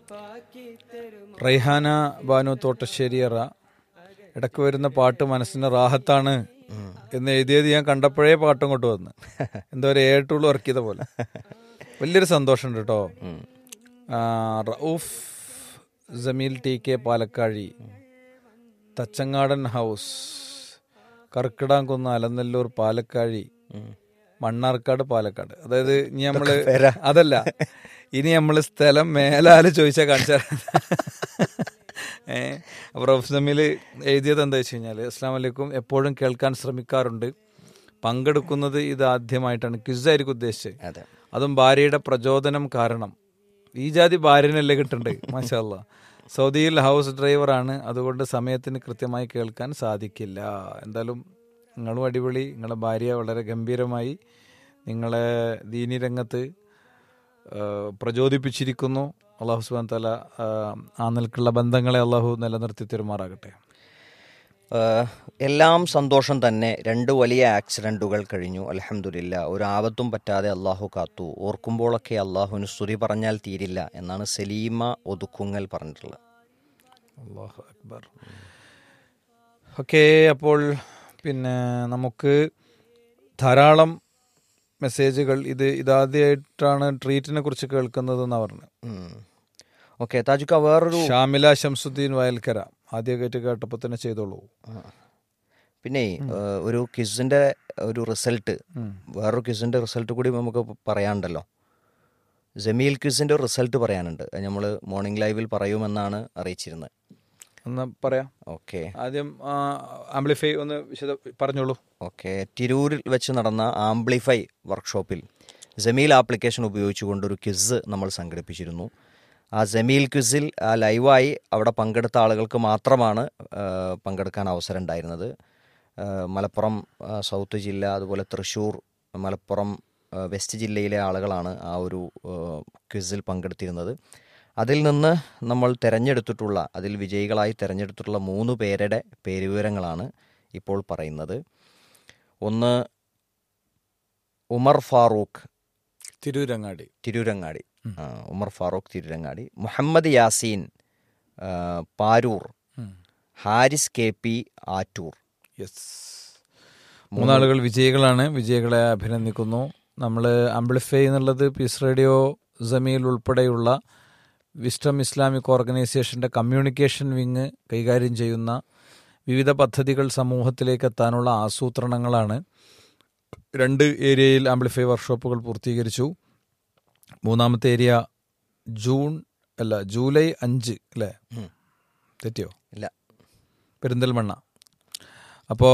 റൈഹാന ബാനു തോട്ടശ്ശേരിയറ ഇടയ്ക്ക് വരുന്ന പാട്ട് മനസ്സിന് റാഹത്താണ് എന്ന് എഴുതിയത് ഞാൻ കണ്ടപ്പോഴേ പാട്ടും കൊണ്ട് വന്ന് എന്തോ ഒരു ഏട്ടുള്ളൂ ഇറക്കിയത പോലെ വലിയൊരു സന്തോഷമുണ്ട് കേട്ടോ ആ, Rauf Jameel T K Palakkazhi Thachangadan house Karkidamkunnu Alanallur Palakkazhi Mannarkkad Palakkad അതായത് ഇനി നമ്മള് അതല്ല ഇനി നമ്മള് സ്ഥലം മേലാല് ചോദിച്ചാൽ കാണിച്ചാൽ ഏ അപ്പൊ റൌഫ് ജമീൽ എഴുതിയത് എന്താ വെച്ച് കഴിഞ്ഞാല് അസ്സാം വലൈക്കും എപ്പോഴും കേൾക്കാൻ ശ്രമിക്കാറുണ്ട് പങ്കെടുക്കുന്നത് ഇത് ആദ്യമായിട്ടാണ് ക്വിസായിരിക്കും ഉദ്ദേശിച്ചത് അതെ അതും ഭാര്യയുടെ പ്രചോദനം കാരണം ഈ ജാതി ഭാര്യനല്ലേ കിട്ടണ്ടേ മാഷാല്ല സൗദിയിൽ ഹൗസ് ഡ്രൈവറാണ് അതുകൊണ്ട് സമയത്തിന് കൃത്യമായി കേൾക്കാൻ സാധിക്കില്ല എന്തായാലും നിങ്ങളും അടിപൊളി നിങ്ങളെ ഭാര്യ വളരെ ഗംഭീരമായി നിങ്ങളെ ദീനി രംഗത്ത് ആ, പ്രചോദിപ്പിച്ചിരിക്കുന്നു അള്ളാഹു സുബാൻ തല ആ നിൽക്കുള്ള ബന്ധങ്ങളെ അള്ളാഹു നിലനിർത്തി തെരുമാറാകട്ടെ ഏഹ് എല്ലാം സന്തോഷം തന്നെ രണ്ട് വലിയ ആക്സിഡന്റുകൾ കഴിഞ്ഞു അലഹമില്ല ഒരു ആപത്തും പറ്റാതെ അള്ളാഹു കാത്തു ഓർക്കുമ്പോഴൊക്കെ അള്ളാഹുവിന് സ്തുതി പറഞ്ഞാൽ തീരില്ല എന്നാണ് സലീമ ഒതുക്കുങ്ങൽ പറഞ്ഞിട്ടുള്ളത് അള്ളാഹു അക്ബർ ഓക്കെ അപ്പോൾ പിന്നെ നമുക്ക് ധാരാളം മെസ്സേജുകൾ ഇത് ഇതാദ്യമായിട്ടാണ് ട്രീറ്റിനെ കുറിച്ച് കേൾക്കുന്നതെന്നാണ് പറഞ്ഞത് ഓക്കെ താജുക്ക വേറൊരു ഷാമില ഷംസുദ്ദീൻ വയൽക്കര ആദ്യമായിട്ട് കേട്ടപ്പോൾ തന്നെ ചെയ്തോളൂ പിന്നെ ഏഹ് ഒരു ക്വിസിന്റെ ഒരു റിസൾട്ട് വേറൊരു ക്വിസിന്റെ റിസൾട്ട് കൂടി നമുക്ക് പറയാനുണ്ടല്ലോ ജമീൽ ക്വിസിന്റെ ഒരു റിസൾട്ട് പറയാനുണ്ട് നമ്മൾ മോർണിംഗ് ലൈവിൽ പറയുമെന്നാണ് അറിയിച്ചിരുന്നത് ഒന്ന് പറയാം ഓക്കെ ആദ്യം ആംപ്ലിഫൈ ഒന്ന് വിശദ പറഞ്ഞോളൂ ഓക്കെ തിരൂരിൽ വെച്ച് നടന്ന ആംപ്ലിഫൈ വർക്ക്ഷോപ്പിൽ ജമീൽ ആപ്ലിക്കേഷൻ ഉപയോഗിച്ചുകൊണ്ട് ഒരു ക്വിസ് നമ്മൾ സംഘടിപ്പിച്ചിരുന്നു ആ ജമീൽ ക്വിസിൽ ആ ലൈവായി അവിടെ പങ്കെടുത്ത ആളുകൾക്ക് മാത്രമാണ് ആ, പങ്കെടുക്കാൻ അവസരം ഉണ്ടായിരുന്നത് ആ, മലപ്പുറം ആ, സൗത്ത് ജില്ല അതുപോലെ തൃശ്ശൂർ മലപ്പുറം ആ, വെസ്റ്റ് ജില്ലയിലെ ആളുകളാണ് ആ ഒരു ആ, ക്വിസിൽ പങ്കെടുത്തിരുന്നത് അതിൽ നിന്ന് നമ്മൾ തിരഞ്ഞെടുത്തിട്ടുള്ള അതിൽ വിജയികളായി തിരഞ്ഞെടുത്തിട്ടുള്ള മൂന്ന് പേരുടെ പേരുവിവരങ്ങളാണ് ഇപ്പോൾ പറയുന്നത് ഒന്ന് ഉമർ ഫാറൂഖ് തിരൂരങ്ങാടി തിരൂരങ്ങാടി ആ, ഉമർ ഫാറൂഖ് തിരൂരങ്ങാടി മുഹമ്മദ് യാസീൻ ആ, Paroor Haris K P Attoor yes മൂന്നാളുകൾ വിജയികളാണ് വിജയികളെ അഭിനന്ദിക്കുന്നു നമ്മൾ ആംപ്ലിഫൈ എന്നുള്ളത് പീസ് റേഡിയോ ജമീൽ ഉൾപ്പെടെയുള്ള വിസ്റ്റം ഇസ്ലാമിക് ഓർഗനൈസേഷൻ്റെ കമ്മ്യൂണിക്കേഷൻ വിങ് കൈകാര്യം ചെയ്യുന്ന വിവിധ പദ്ധതികൾ സമൂഹത്തിലേക്ക് എത്താനുള്ള ആസൂത്രണങ്ങളാണ് രണ്ട് ഏരിയയിൽ ആംപ്ലിഫൈ വർക്ക്ഷോപ്പുകൾ പൂർത്തീകരിച്ചു മൂന്നാമത്തെ ഏരിയ ജൂൺ അല്ല ജൂലൈ അഞ്ച് അല്ലേ തെറ്റിയോ ഇല്ല പെരിന്തൽമണ്ണ അപ്പോൾ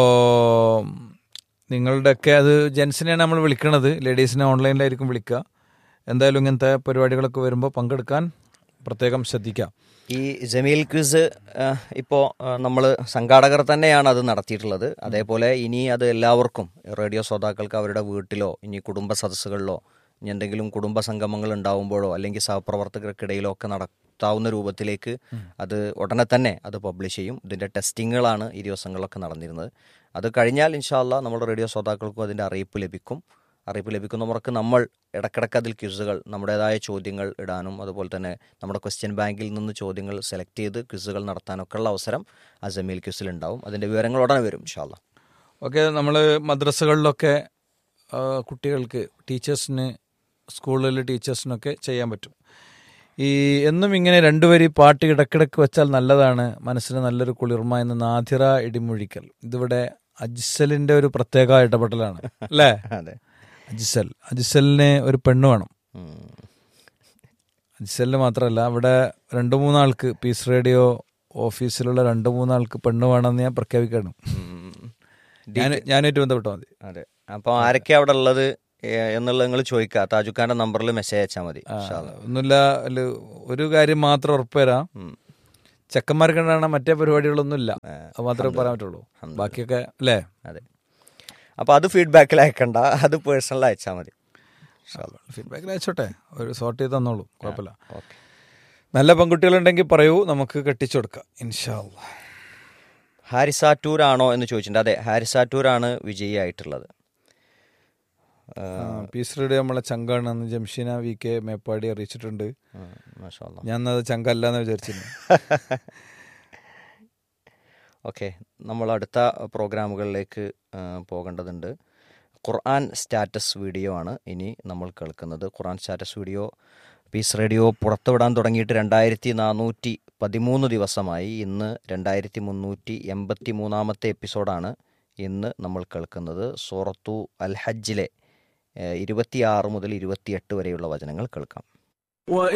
നിങ്ങളുടെയൊക്കെ അത് ജെൻസിനെയാണ് നമ്മൾ വിളിക്കണത് ലേഡീസിനെ ഓൺലൈനിലായിരിക്കും വിളിക്കുക എന്തായാലും ഇങ്ങനത്തെ പരിപാടികളൊക്കെ വരുമ്പോൾ പങ്കെടുക്കാൻ പ്രത്യേകം ശ്രദ്ധിക്കാം ഈ ജമീൽ ക്വിസ് ഇപ്പോൾ നമ്മൾ സംഘാടകർ തന്നെയാണ് അത് നടത്തിയിട്ടുള്ളത് അതേപോലെ ഇനി അത് എല്ലാവർക്കും റേഡിയോ ശ്രോതാക്കൾക്ക് അവരുടെ വീട്ടിലോ ഇനി കുടുംബ സദസ്സുകളിലോ ഇനി എന്തെങ്കിലും കുടുംബ സംഗമങ്ങൾ ഉണ്ടാവുമ്പോഴോ അല്ലെങ്കിൽ സഹപ്രവർത്തകർക്കിടയിലോ ഒക്കെ നടത്താവുന്ന രൂപത്തിലേക്ക് അത് ഉടനെ തന്നെ അത് പബ്ലിഷ് ചെയ്യും ഇതിൻ്റെ ടെസ്റ്റിങ്ങുകളാണ് ഈ ദിവസങ്ങളിലൊക്കെ നടന്നിരുന്നത് അത് കഴിഞ്ഞാൽ ഇൻഷാല്ല നമ്മുടെ റേഡിയോ ശ്രോതാക്കൾക്കും അതിൻ്റെ അറിയിപ്പ് ലഭിക്കും അറിയിപ്പ് ലഭിക്കുന്നവർക്ക് നമ്മൾ ഇടക്കിടക്ക് അതിൽ ക്വിസുകൾ നമ്മുടേതായ ചോദ്യങ്ങൾ ഇടാനും അതുപോലെ തന്നെ നമ്മുടെ ക്വസ്റ്റ്യൻ ബാങ്കിൽ നിന്ന് ചോദ്യങ്ങൾ സെലക്ട് ചെയ്ത് ക്വിസുകൾ നടത്താനൊക്കെ ഉള്ള അവസരം ആ ജമീൽ ക്വിസിൽ ഉണ്ടാവും അതിൻ്റെ വിവരങ്ങൾ ഉടനെ വരും ഇൻഷാല്ല ഓക്കെ നമ്മൾ മദ്രസകളിലൊക്കെ ആ, കുട്ടികൾക്ക് ടീച്ചേഴ്സിന് സ്കൂളിൽ ടീച്ചേഴ്സിനൊക്കെ ചെയ്യാൻ പറ്റും ഈ എന്നും ഇങ്ങനെ രണ്ടുവരി പാട്ട് ഇടക്കിടക്ക് വെച്ചാൽ നല്ലതാണ് മനസ്സിന് നല്ലൊരു കുളിർമ എന്ന് നാദിറ ഇടിമുഴിക്കൽ ഇതിവിടെ അജ്സലിന്റെ ഒരു പ്രത്യേക ഇടപെടലാണ് അല്ലേ അതെ അജ്സൽ അജ്സലിന് ഒരു പെണ്ണ് വേണം ഉം. അജ്സലിന് മാത്രമല്ല ഇവിടെ രണ്ടു മൂന്നാൾക്ക് പീസ് റേഡിയോ ഓഫീസിലുള്ള രണ്ടു മൂന്നാൾക്ക് പെണ്ണ് വേണമെന്ന് ഞാൻ പ്രഖ്യാപിക്കണം ഉം. ഞാൻ ഞാനായിട്ട് ബന്ധപ്പെട്ടാൽ മതി അതെ അപ്പോൾ ആരൊക്കെയാ അവിടെ ഉള്ളത് ഏ- എന്നുള്ളത് നിങ്ങൾ ചോദിക്കുക താജുഖാന്റെ നമ്പറിൽ മെസ്സേജ് അയച്ചാൽ മതി ഇൻഷാ അല്ലാ. ഒന്നുമില്ല അല്ല ഒരു കാര്യം മാത്രം ഉറപ്പുതരാം ഉം. ചെക്കന്മാർക്കുണ്ടാണ് മറ്റേ പരിപാടികളൊന്നും ഇല്ല അത് മാത്രമേ പറയാൻ പറ്റുള്ളൂ ബാക്കിയൊക്കെ അല്ലേ അതെ അപ്പോൾ അത് ഫീഡ്ബാക്കിൽ അയക്കണ്ട അത് പേഴ്സണൽ അയച്ചാൽ മതി ഫീഡ്ബാക്കിൽ അയച്ചോട്ടെ ഒരു സോർട്ട് ചെയ്ത് തന്നോളൂ കുഴപ്പമില്ല ഓക്കെ നല്ല പെൺകുട്ടികളുണ്ടെങ്കിൽ പറയൂ നമുക്ക് കെട്ടിച്ചു കൊടുക്കാം ഇൻഷാല്ല ഹാരിസാറ്റൂർ ആണോ എന്ന് ചോദിച്ചിട്ടുണ്ട് അതെ ഹാരിസാറ്റൂർ ആണ് വിജയിയായിട്ടുള്ളത് ആ, പീസ് റേഡിയോ നമ്മളെ ചങ്കാണ് എന്ന് ജംഷീന വി കെ മേപ്പാടി അറിയിച്ചിട്ടുണ്ട് ആ, മാഷാ അല്ലാ. ഞാൻ അത് ചങ്കല്ല എന്ന് വിചാരിച്ചിരുന്നു ഓക്കെ നമ്മൾ അടുത്ത പ്രോഗ്രാമുകളിലേക്ക് ആ, പോകേണ്ടതുണ്ട് ഖുർആൻ സ്റ്റാറ്റസ് വീഡിയോ ആണ് ഇനി നമ്മൾ കേൾക്കുന്നത് Quran status video peace radio പുറത്തുവിടാൻ തുടങ്ങിയിട്ട് രണ്ടായിരത്തി നാനൂറ്റി പതിമൂന്ന് ദിവസമായി ഇന്ന് രണ്ടായിരത്തി മുന്നൂറ്റി എൺപത്തി മൂന്നാമത്തെ എപ്പിസോഡാണ് ഇന്ന് നമ്മൾ കേൾക്കുന്നത് സൂറത്തു അൽ ഹജ്ജിലെ ഇരുപത്തിയാറ് മുതൽ ഇരുപത്തിയെട്ട് വരെയുള്ള വചനങ്ങൾ കേൾക്കാം